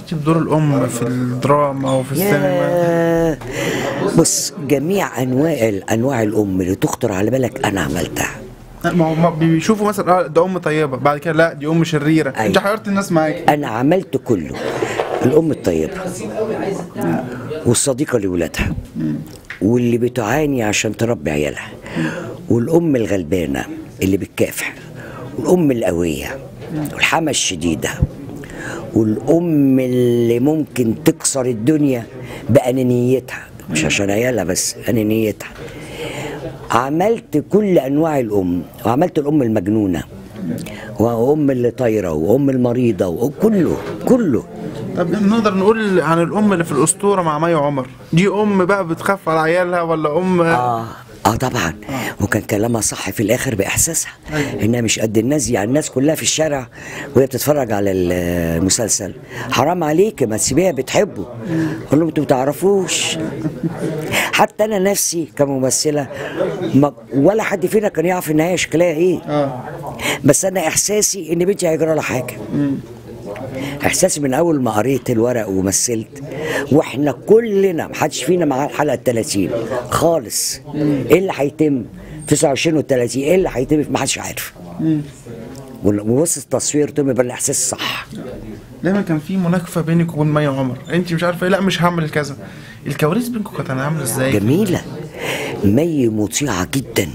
مريتي بدور الام في الدراما وفي السينما ياه. بص جميع انواع انواع الام اللي تخطر على بالك انا عملتها ما هو ما بيشوفوا مثلا اه ده ام طيبه بعد كده لا دي ام شريره أيوة. انت حيرت الناس معاكي انا عملت كله الام الطيبه والصديقه لولادها واللي بتعاني عشان تربي عيالها والام الغلبانه اللي بتكافح والام القويه والحما الشديده والام اللي ممكن تكسر الدنيا بانانيتها مش عشان عيالها بس انانيتها عملت كل انواع الام وعملت الام المجنونه وام اللي طايره وام المريضه وكله كله طب احنا نقدر نقول عن الام اللي في الاسطوره مع مي عمر دي ام بقى بتخاف على عيالها ولا ام اه اه طبعا وكان كلامها صح في الاخر باحساسها انها مش قد الناس يعني الناس كلها في الشارع وهي بتتفرج على المسلسل حرام عليك ما تسيبيها بتحبه قول لهم انتوا ما تعرفوش حتى انا نفسي كممثله ما ولا حد فينا كان يعرف النهايه شكلها ايه اه بس انا احساسي ان بنتي هيجرى لها حاجه احساسي من اول ما قريت الورق ومثلت واحنا كلنا محدش فينا معاه الحلقه ال 30 خالص ايه اللي هيتم 29 وال 30 ايه اللي هيتم محدش عارف وبص التصوير تم يبقى الاحساس صح دايما كان في مناكفه بينك وبين مي عمر انت مش عارفه ايه لا مش هعمل كذا الكواليس بينكم كانت عامله ازاي جميله مي مطيعه جدا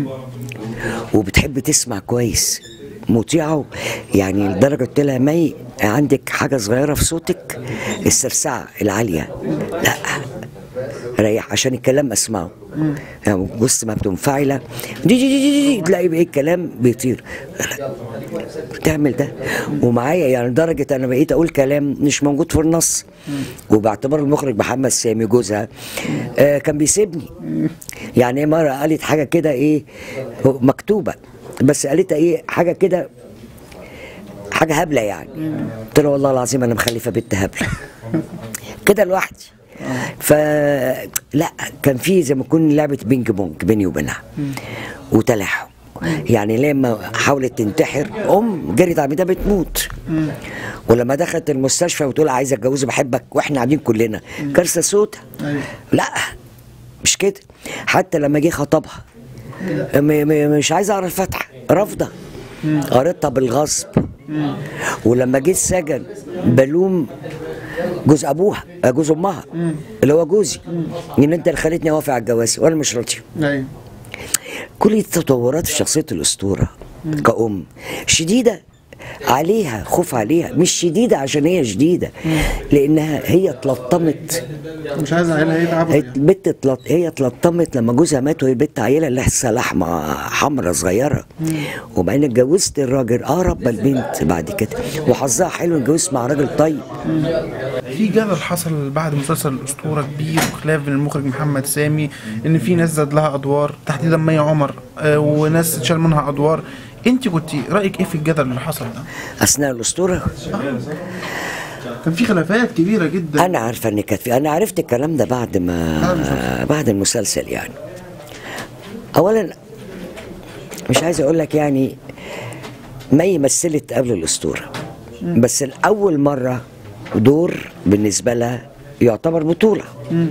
وبتحب تسمع كويس مطيعه يعني لدرجه قلت لها مي عندك حاجه صغيره في صوتك السرسعه العاليه لا ريح عشان الكلام اسمعه يعني بص ما بتنفعله دي دي دي, دي, دي تلاقي ايه الكلام بيطير لا بتعمل ده ومعايا يعني لدرجه انا بقيت اقول كلام مش موجود في النص وباعتبار المخرج محمد سامي جوزها آه كان بيسيبني يعني مره قالت حاجه كده ايه مكتوبه بس قالتها ايه حاجه كده حاجه هبله يعني قلت له والله العظيم انا مخلفه بنت هبله كده لوحدي فلا كان في زي ما يكون لعبه بينج بونج بيني وبينها وتلاحم يعني لما حاولت تنتحر ام جريت على ده بتموت ولما دخلت المستشفى وتقول عايزه اتجوزه بحبك واحنا قاعدين كلنا كارثه سودا لا مش كده حتى لما جه خطبها م- م- مش عايزه اقرا الفاتحه رافضه قريتها بالغصب ولما جه السجن بلوم جوز ابوها آه، جوز امها اللي هو جوزي ان انت اللي خليتني اوافق على الجواز وانا مش راضيه ايوه كل دي تطورات في شخصيه الاسطوره كأم شديده عليها خوف عليها مش شديده عشان هي شديده لانها هي اتلطمت مش عايز عيالها يتعبوا هي البت اتلط... هي اتلطمت لما جوزها مات وهي البت عيله لسه لحمه حمرا صغيره وبعدين اتجوزت الراجل اه ربى البنت بعد كده وحظها حلو اتجوزت مع راجل طيب في جدل حصل بعد مسلسل الاسطوره كبير وخلاف بين المخرج محمد سامي ان في ناس زاد لها ادوار تحديدا مي عمر آه، وناس اتشال منها ادوار انت كنت رايك ايه في الجدل اللي حصل ده اثناء الاسطوره كان في خلافات كبيره جدا انا عارفه ان كانت في انا عرفت الكلام ده بعد ما بعد المسلسل يعني اولا مش عايز اقول لك يعني مي مثلت قبل الاسطوره بس الاول مره دور بالنسبه لها يعتبر بطوله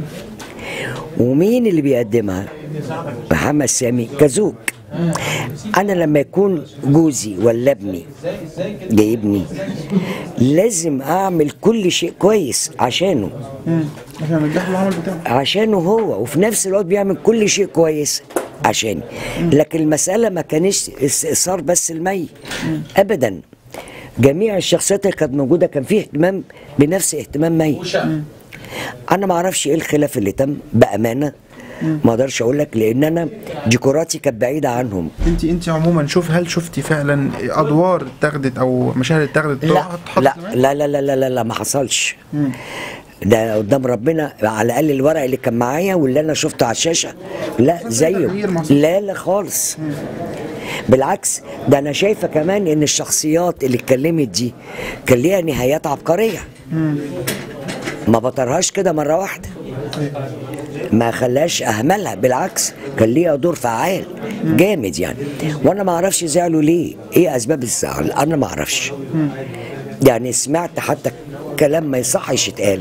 ومين اللي بيقدمها محمد سامي كزوج انا لما يكون جوزي ولا ابني جايبني لازم اعمل كل شيء كويس عشانه عشان نجح العمل بتاعه عشانه هو وفي نفس الوقت بيعمل كل شيء كويس عشاني لكن المسألة ما كانش استئثار بس المي أبدا جميع الشخصيات اللي كانت موجودة كان فيه اهتمام بنفس اهتمام مي أنا ما أعرفش إيه الخلاف اللي تم بأمانة ما أقدرش أقول لك لأن أنا ديكوراتي كانت بعيدة عنهم انت انت عموما شوف هل شفتي فعلا ادوار اتاخدت او مشاهد اتاخدت لا اتحطت لا معاك؟ لا لا لا لا لا, لا ما حصلش ده قدام ربنا على الاقل الورق اللي كان معايا واللي انا شفته على الشاشه لا زيه تغيير محصول. لا لا خالص بالعكس ده انا شايفه كمان ان الشخصيات اللي اتكلمت دي كان ليها نهايات عبقريه ما بطرهاش كده مره واحده ما خلاش اهملها بالعكس كان ليها دور فعال جامد يعني وانا ما اعرفش زعلوا ليه ايه اسباب الزعل انا ما اعرفش يعني سمعت حتى كلام ما يصحش يتقال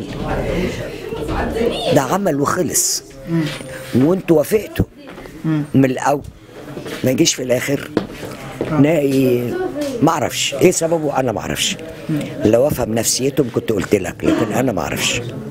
ده عمل وخلص وانتوا وافقتوا من الاول ما يجيش في الاخر نلاقي ما اعرفش ايه سببه انا ما اعرفش لو افهم نفسيتهم كنت قلت لك لكن انا ما اعرفش